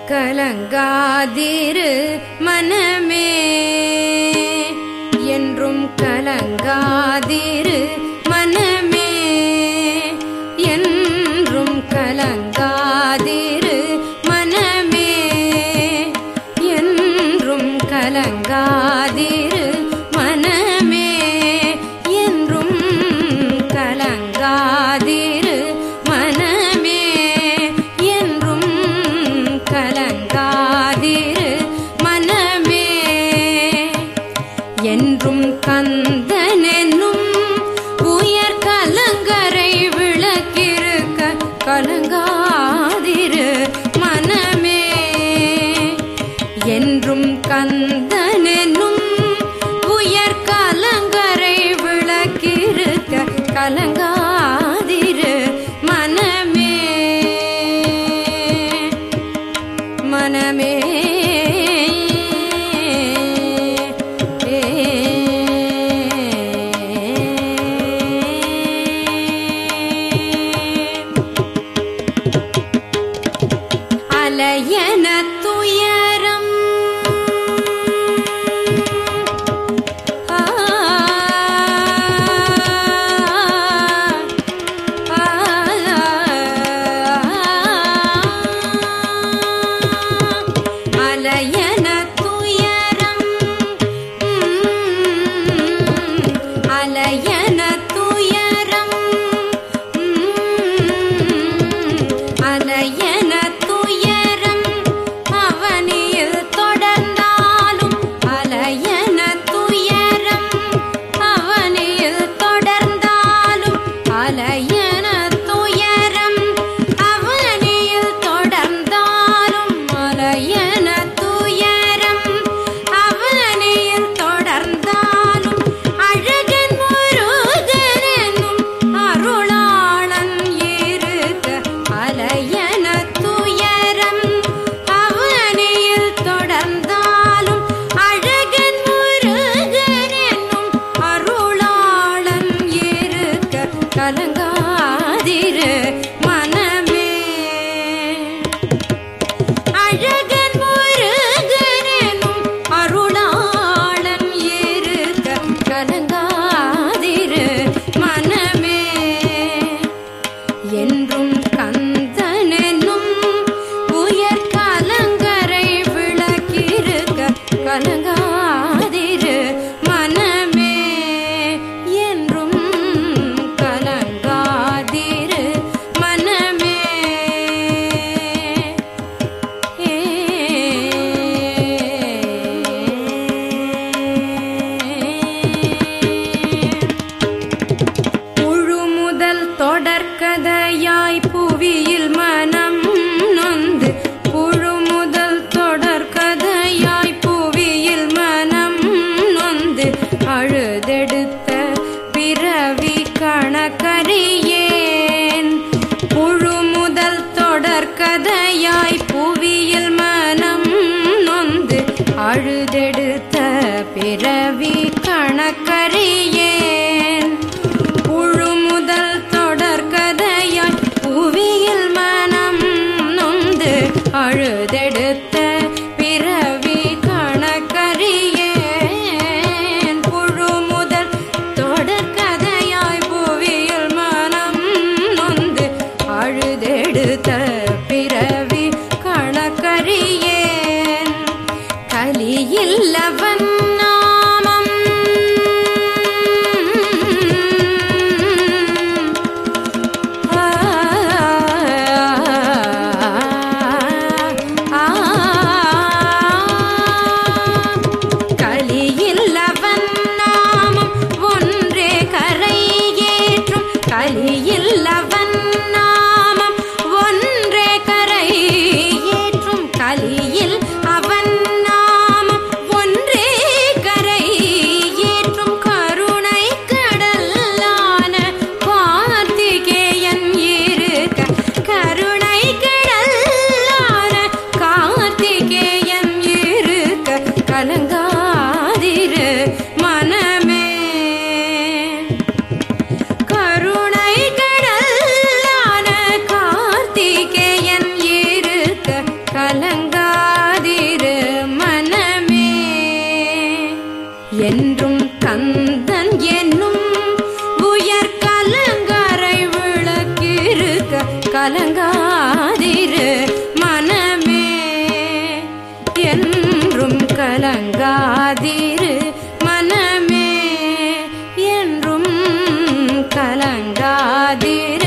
கலங்காதிரு மனமே என்றும் கலங்காதிரு மனமே என்றும் கலங்காதிரு மனமே என்றும் கலங்காதிரு மனமே என்றும் கலங்காதிரு மனமே என்றும் கலங்காதிரு மனமே என்றும் கந்தனென்னும் உயர் கலங்கரை விளக்கிருக்க கலங்காதிரு மனமே என்றும் கந்தனென்னும் உயர் கலங்கரை விளக்கிருக்க கலங்காதிரு மனமே மனமே அலையன துயரம் ஆ அலையன துயரம் அலையன துயரம் அலையன துயரம் அவனியில் தொடர்ந்தாலும் அலையன துயரம் அவனியில் தொடர்ந்தாலும் அலையன துயரம் அவனியில் தொடர்ந்தாலும் அலையன துயரம் அவனியில் தொடர்ந்தாலும் அழகன் முருகனும் அருளாளன் இருக்க அலையன துயரம் அவனியில் தொடர்ந்தாலும் அழகன் முருகனும் அருளாளன் இருக்க கலங்காதிரு மனமே அழகன் முருகனும் அருளாளன் இருக்க கலங்காதிரு மனமே என்றும் கந்தனென்னும் உயர் கலங்கரை விளக்கிருக்க கலங்காதிரு மனமே என்றும் கலங்காதிரு மனமே புழு முதல் தொடர்கதையாய் புவியில் மனம் நொந்து புழு முதல் தொடர்கதையாய் புவியில் மனம் நொந்து அழுதெடுத்த பிறவி கணக்கறியேன் புழு முதல் தொடர்கதையாய் புவியில் மனம் நொந்து அழுதெடுத்த பிறவி கணக்கறியேன் புழு முதல் தொடர்கதையாய் புவியில் மனம் நொந்து அழுதெடுத்த பிறவி கணக்கறியேன் புழு முதல் தொடர்கதையாய் புவியில் மனம் நொந்து அழுதெடுத்த பிறவி கணக்கறியேன் கலியில்லவன் நாமம் ஆ, ஆ, கலியில்லவன் நாமம் ஒன்றே கரை ஏற்றும் கலியில்லவன் நாமம் ஒன்றே என்றும் கந்தன் என்னும் உயர் கலங்கரை விளக்கிருக்க கலங்காதிரு மனமே என்றும் கலங்காதிரு மனமே என்றும் கலங்காதிரு